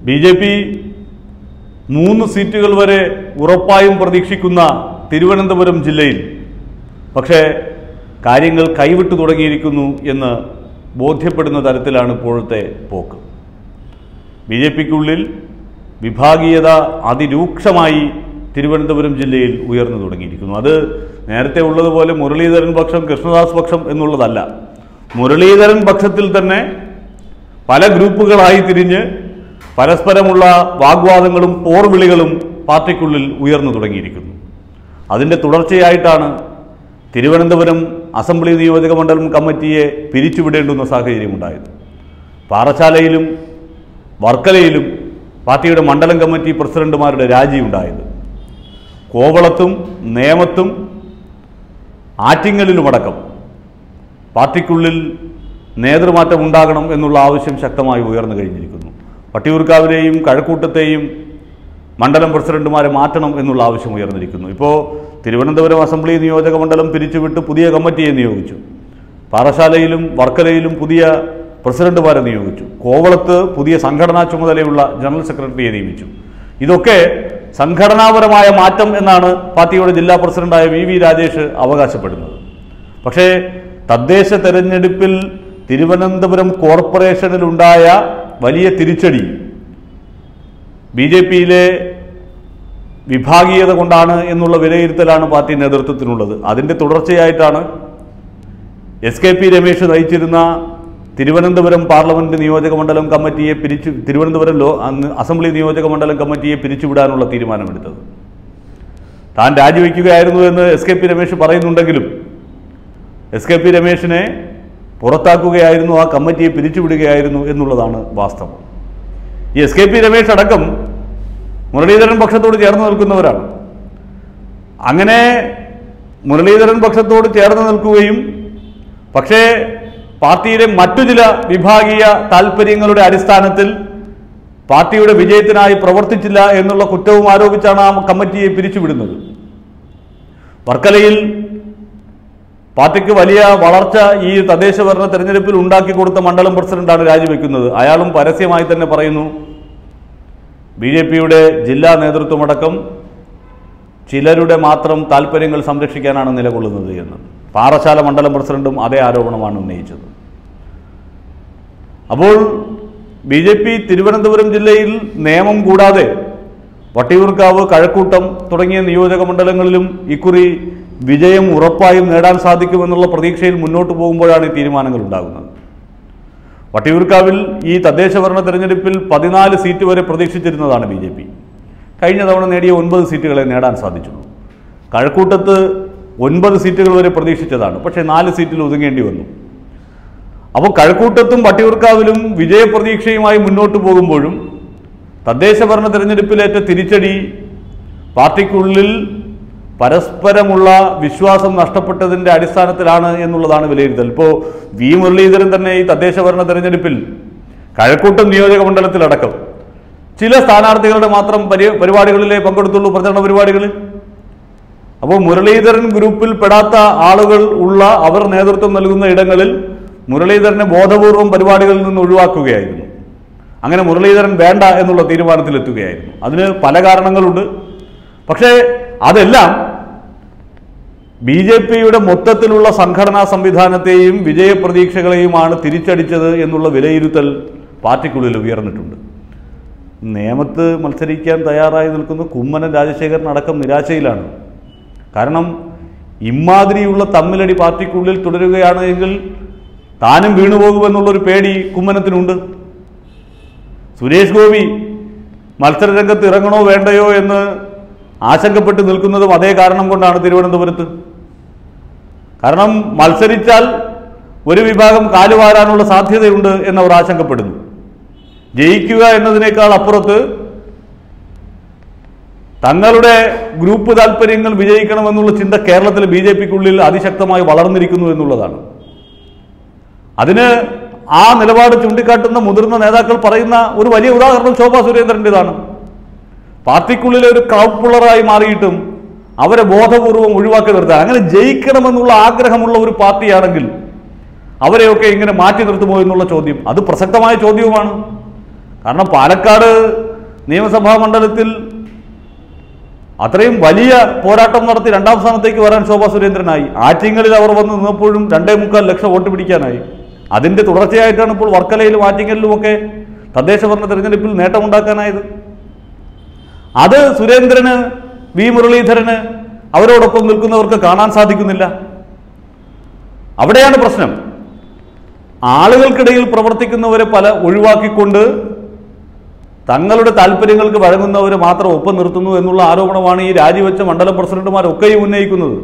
B J P മൂന്ന് സീറ്റുകൾ വരെ ഉറപ്പായും പ്രതീക്ഷിക്കുന്ന തിരുവനന്തപുരം ജില്ലയിൽ പക്ഷേ കാര്യങ്ങൾ കൈവിട്ടു തുടങ്ങിയിരിക്കുന്നു എന്ന് ബോധ്യപ്പെടുന്ന തരത്തിലാണ് ഇപ്പോഴത്തെ പോക്ക് ബി ജെ പിക്കുള്ളിൽ വിഭാഗീയത അതിരൂക്ഷമായി തിരുവനന്തപുരം ജില്ലയിൽ ഉയർന്നു തുടങ്ങിയിരിക്കുന്നു അത് നേരത്തെ ഉള്ളതുപോലെ മുരളീധരൻ പക്ഷം കൃഷ്ണദാസ് പക്ഷം എന്നുള്ളതല്ല മുരളീധരൻ പക്ഷത്തിൽ തന്നെ പല ഗ്രൂപ്പുകളായി തിരിഞ്ഞ് പരസ്പരമുള്ള വാഗ്വാദങ്ങളും പോർവിളികളും പാർട്ടിക്കുള്ളിൽ ഉയർന്നു തുടങ്ങിയിരിക്കുന്നു അതിൻ്റെ തുടർച്ചയായിട്ടാണ് തിരുവനന്തപുരം അസംബ്ലി നിയോജക മണ്ഡലം കമ്മിറ്റിയെ പിരിച്ചുവിടേണ്ടുന്ന സാഹചര്യമുണ്ടായത് പാറശാലയിലും വർക്കലയിലും പാർട്ടിയുടെ മണ്ഡലം കമ്മിറ്റി പ്രസിഡന്റുമാരുടെ രാജിയുണ്ടായത് കോവളത്തും നേമത്തും ആറ്റിങ്ങലിലുമടക്കം പാർട്ടിക്കുള്ളിൽ നേതൃമാറ്റം ഉണ്ടാകണം എന്നുള്ള ആവശ്യം ശക്തമായി ഉയർന്നു കഴിഞ്ഞിരിക്കുന്നു പട്ടിയൂർക്കാവിലെയും കഴക്കൂട്ടത്തെയും മണ്ഡലം പ്രസിഡന്റുമാരെ മാറ്റണം എന്നുള്ള ആവശ്യം ഉയർന്നിരിക്കുന്നു ഇപ്പോൾ തിരുവനന്തപുരം അസംബ്ലി നിയോജക മണ്ഡലം പിരിച്ചുവിട്ട് പുതിയ കമ്മിറ്റിയെ നിയോഗിച്ചു പാറശാലയിലും വർക്കലയിലും പുതിയ പ്രസിഡന്റുമാരെ നിയോഗിച്ചു കോവളത്ത് പുതിയ സംഘടനാ ചുമതലയുള്ള ജനറൽ സെക്രട്ടറിയെ നിയമിച്ചു ഇതൊക്കെ സംഘടനാപരമായ മാറ്റം എന്നാണ് പാർട്ടിയുടെ ജില്ലാ പ്രസിഡന്റായ വി വി രാജേഷ് അവകാശപ്പെടുന്നത് പക്ഷേ തദ്ദേശ തെരഞ്ഞെടുപ്പിൽ തിരുവനന്തപുരം കോർപ്പറേഷനിലുണ്ടായ വലിയ തിരിച്ചടി ബി ജെ പിയിലെ വിഭാഗീയത കൊണ്ടാണ് എന്നുള്ള വിലയിരുത്തലാണ് പാർട്ടി നേതൃത്വത്തിനുള്ളത് അതിൻ്റെ തുടർച്ചയായിട്ടാണ് എസ് കെ പി രമേശ് നയിച്ചിരുന്ന തിരുവനന്തപുരം പാർലമെന്റ് നിയോജക മണ്ഡലം കമ്മിറ്റിയെ പിരിച്ചു തിരുവനന്തപുരം ലോ അന്ന് അസംബ്ലി നിയോജക മണ്ഡലം കമ്മിറ്റിയെ പിരിച്ചുവിടാനുള്ള തീരുമാനമെടുത്തത് താൻ രാജിവെക്കുകയായിരുന്നു എന്ന് എസ് കെ പി രമേശ് പറയുന്നുണ്ടെങ്കിലും എസ് കെ പി രമേശിനെ പുറത്താക്കുകയായിരുന്നു ആ കമ്മിറ്റിയെ പിരിച്ചുവിടുകയായിരുന്നു എന്നുള്ളതാണ് വാസ്തവം ഈ എസ് കെ പി രമേശ് അടക്കം മുരളീധരൻ പക്ഷത്തോട് ചേർന്ന് നിൽക്കുന്നവരാണ് അങ്ങനെ മുരളീധരൻ പക്ഷത്തോട് ചേർന്ന് നിൽക്കുകയും പക്ഷേ പാർട്ടിയിലെ മറ്റു ചില വിഭാഗീയ താല്പര്യങ്ങളുടെ അടിസ്ഥാനത്തിൽ പാർട്ടിയുടെ വിജയത്തിനായി പ്രവർത്തിച്ചില്ല എന്നുള്ള കുറ്റവും ആരോപിച്ചാണ് ആ കമ്മിറ്റിയെ പിരിച്ചുവിടുന്നത് വർക്കലയിൽ പാർട്ടിക്ക് വലിയ വളർച്ച ഈ തദ്ദേശ ഭരണ തെരഞ്ഞെടുപ്പിൽ ഉണ്ടാക്കി കൊടുത്ത മണ്ഡലം പ്രസിഡന്റാണ് രാജിവെക്കുന്നത് അയാളും പരസ്യമായി തന്നെ പറയുന്നു ബി ജെ പിയുടെ ജില്ലാ നേതൃത്വമടക്കം ചിലരുടെ മാത്രം താല്പര്യങ്ങൾ സംരക്ഷിക്കാനാണ് നിലകൊള്ളുന്നത് എന്ന് പാറശാല മണ്ഡലം പ്രസിഡന്റും അതേ ആരോപണമാണ് ഉന്നയിച്ചത് അപ്പോൾ ബി ജെ പി തിരുവനന്തപുരം ജില്ലയിൽ നിയമം കൂടാതെ വട്ടിയൂർക്കാവ് കഴക്കൂട്ടം തുടങ്ങിയ നിയോജക മണ്ഡലങ്ങളിലും ഇക്കുറി വിജയം ഉറപ്പായും നേടാൻ സാധിക്കുമെന്നുള്ള പ്രതീക്ഷയിൽ മുന്നോട്ട് പോകുമ്പോഴാണ് ഈ തീരുമാനങ്ങൾ ഉണ്ടാകുന്നത് വട്ടിയൂർക്കാവിൽ ഈ തദ്ദേശ ഭരണ തെരഞ്ഞെടുപ്പിൽ പതിനാല് സീറ്റ് വരെ പ്രതീക്ഷിച്ചിരുന്നതാണ് ബി ജെ പി കഴിഞ്ഞ തവണ നേടിയ ഒൻപത് സീറ്റുകളെ നേടാൻ സാധിച്ചുള്ളൂ കഴക്കൂട്ടത്ത് ഒൻപത് സീറ്റുകൾ വരെ പ്രതീക്ഷിച്ചതാണ് പക്ഷേ നാല് സീറ്റിൽ ഒതുങ്ങേണ്ടി വന്നു അപ്പോൾ കഴക്കൂട്ടത്തും വട്ടിയൂർക്കാവിലും വിജയപ്രതീക്ഷയുമായി മുന്നോട്ട് പോകുമ്പോഴും തദ്ദേശ ഭരണ തെരഞ്ഞെടുപ്പിലേറ്റ തിരിച്ചടി പാർട്ടിക്കുള്ളിൽ പരസ്പരമുള്ള വിശ്വാസം നഷ്ടപ്പെട്ടതിൻ്റെ അടിസ്ഥാനത്തിലാണ് എന്നുള്ളതാണ് വിലയിരുത്തൽ ഇപ്പോൾ വി മുരളീധരൻ തന്നെ ഈ തദ്ദേശ ഭരണ തെരഞ്ഞെടുപ്പിൽ കഴക്കൂട്ടം നിയോജക മണ്ഡലത്തിലടക്കം ചില സ്ഥാനാർത്ഥികളുടെ മാത്രം പരി പരിപാടികളിലേ പങ്കെടുത്തുള്ളൂ പ്രചരണ പരിപാടികളിൽ അപ്പോൾ മുരളീധരൻ ഗ്രൂപ്പിൽ പെടാത്ത ആളുകൾ ഉള്ള അവർ നേതൃത്വം നൽകുന്ന ഇടങ്ങളിൽ മുരളീധരനെ ബോധപൂർവം പരിപാടികളിൽ നിന്ന് ഒഴിവാക്കുകയായിരുന്നു അങ്ങനെ മുരളീധരൻ വേണ്ട എന്നുള്ള തീരുമാനത്തിലെത്തുകയായിരുന്നു അതിന് പല കാരണങ്ങളുണ്ട് പക്ഷേ അതെല്ലാം ബി ജെ പിയുടെ മൊത്തത്തിലുള്ള സംഘടനാ സംവിധാനത്തെയും വിജയപ്രതീക്ഷകളെയുമാണ് തിരിച്ചടിച്ചത് എന്നുള്ള വിലയിരുത്തൽ പാർട്ടിക്കുള്ളിൽ ഉയർന്നിട്ടുണ്ട് നേമത്ത് മത്സരിക്കാൻ തയ്യാറായി നിൽക്കുന്ന കുമ്മനം രാജശേഖരൻ അടക്കം നിരാശയിലാണ് കാരണം ഇമാതിരിയുള്ള തമ്മിലടി പാർട്ടിക്കുള്ളിൽ തുടരുകയാണ് എങ്കിൽ താനും വീണുപോകുമെന്നുള്ളൊരു പേടി കുമ്മനത്തിനുണ്ട് സുരേഷ് ഗോപി മത്സരരംഗത്ത് ഇറങ്ങണോ വേണ്ടയോ എന്ന് ആശങ്കപ്പെട്ട് നിൽക്കുന്നതും അതേ കാരണം കൊണ്ടാണ് തിരുവനന്തപുരത്ത് കാരണം മത്സരിച്ചാൽ ഒരു വിഭാഗം കാലുവാരാനുള്ള സാധ്യതയുണ്ട് എന്നവർ ആശങ്കപ്പെടുന്നു ജയിക്കുക എന്നതിനേക്കാൾ അപ്പുറത്ത് തങ്ങളുടെ ഗ്രൂപ്പ് താല്പര്യങ്ങൾ വിജയിക്കണമെന്നുള്ള ചിന്ത കേരളത്തിൽ ബി ജെ പിക്കുള്ളിൽ അതിശക്തമായി വളർന്നിരിക്കുന്നു എന്നുള്ളതാണ് അതിന് ആ നിലപാട് ചൂണ്ടിക്കാട്ടുന്ന മുതിർന്ന നേതാക്കൾ പറയുന്ന ഒരു വലിയ ഉദാഹരണം ശോഭാ സുരേന്ദ്രൻ്റെതാണ് പാർട്ടിക്കുള്ളിലെ ഒരു ക്രൗഡ് പുള്ളറായി മാറിയിട്ടും അവരെ ബോധപൂർവം ഒഴിവാക്കി നിർത്താൻ അങ്ങനെ ജയിക്കണമെന്നുള്ള ആഗ്രഹമുള്ള ഒരു പാർട്ടിയാണെങ്കിൽ അവരെയൊക്കെ ഇങ്ങനെ മാറ്റി നിർത്തുമോ എന്നുള്ള ചോദ്യം അത് പ്രസക്തമായ ചോദ്യവുമാണ് കാരണം പാലക്കാട് നിയമസഭാ മണ്ഡലത്തിൽ അത്രയും വലിയ പോരാട്ടം നടത്തി രണ്ടാം സ്ഥാനത്തേക്ക് വരാൻ ശോഭാ സുരേന്ദ്രനായി ആറ്റിങ്ങലിൽ അവർ വന്ന് നിന്നപ്പോഴും രണ്ടേ മുക്കാൽ ലക്ഷം വോട്ട് പിടിക്കാനായി അതിന്റെ തുടർച്ചയായിട്ടാണ് ഇപ്പോൾ വർക്കലയിലും ആറ്റിങ്ങലിലുമൊക്കെ തദ്ദേശ ഭരണ തെരഞ്ഞെടുപ്പിൽ നേട്ടമുണ്ടാക്കാനായത് അത് സുരേന്ദ്രന് വി മുരളീധരന് അവരോടൊപ്പം നിൽക്കുന്നവർക്ക് കാണാൻ സാധിക്കുന്നില്ല അവിടെയാണ് പ്രശ്നം ആളുകൾക്കിടയിൽ പ്രവർത്തിക്കുന്നവരെ പല ഒഴിവാക്കിക്കൊണ്ട് തങ്ങളുടെ താല്പര്യങ്ങൾക്ക് വഴങ്ങുന്നവരെ മാത്രം ഒപ്പം നിർത്തുന്നു എന്നുള്ള ആരോപണമാണ് ഈ രാജിവെച്ച മണ്ഡലം പ്രസിഡന്റുമാരൊക്കെയും ഉന്നയിക്കുന്നത്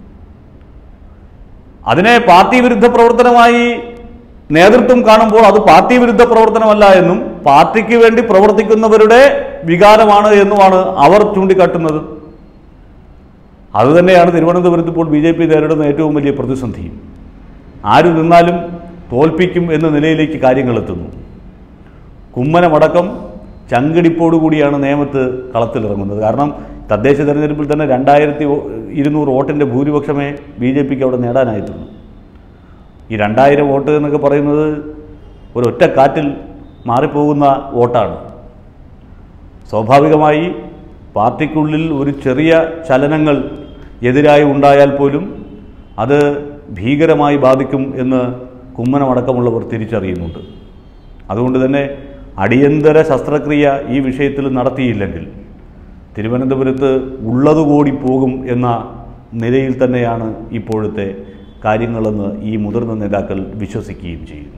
അതിനെ പാർട്ടി വിരുദ്ധ പ്രവർത്തനമായി നേതൃത്വം കാണുമ്പോൾ അത് പാർട്ടി വിരുദ്ധ പ്രവർത്തനമല്ല എന്നും പാർട്ടിക്ക് വേണ്ടി പ്രവർത്തിക്കുന്നവരുടെ വികാരമാണ് എന്നുമാണ് അവർ ചൂണ്ടിക്കാട്ടുന്നത് അതുതന്നെയാണ് തിരുവനന്തപുരത്ത് ഇപ്പോൾ ബി ജെ പി നേരിടുന്ന ഏറ്റവും വലിയ പ്രതിസന്ധി ആര് നിന്നാലും തോൽപ്പിക്കും എന്ന നിലയിലേക്ക് കാര്യങ്ങൾ എത്തുന്നു കുമ്മനമടക്കം ചങ്കിടിപ്പോടുകൂടിയാണ് നേമത്ത് കളത്തിലിറങ്ങുന്നത് കാരണം തദ്ദേശ തെരഞ്ഞെടുപ്പിൽ തന്നെ രണ്ടായിരത്തി ഇരുന്നൂറ് വോട്ടിൻ്റെ ഭൂരിപക്ഷമേ ബി ജെ പിക്ക് അവിടെ നേടാനായിട്ടുള്ളൂ ഈ രണ്ടായിരം വോട്ട് എന്നൊക്കെ പറയുന്നത് ഒരു ഒറ്റ കാറ്റിൽ മാറിപ്പോകുന്ന വോട്ടാണ് സ്വാഭാവികമായി പാർട്ടിക്കുള്ളിൽ ഒരു ചെറിയ ചലനങ്ങൾ എതിരായി ഉണ്ടായാൽ പോലും അത് ഭീകരമായി ബാധിക്കും എന്ന് കുമ്മനമടക്കമുള്ളവർ തിരിച്ചറിയുന്നുണ്ട് അതുകൊണ്ട് തന്നെ അടിയന്തര ശസ്ത്രക്രിയ ഈ വിഷയത്തിൽ നടത്തിയില്ലെങ്കിൽ തിരുവനന്തപുരത്ത് ഉള്ളതുകൂടി പോകും എന്ന നിലയിൽ തന്നെയാണ് ഇപ്പോഴത്തെ കാര്യങ്ങളെന്ന് ഈ മുതിർന്ന നേതാക്കൾ വിശ്വസിക്കുകയും ചെയ്യും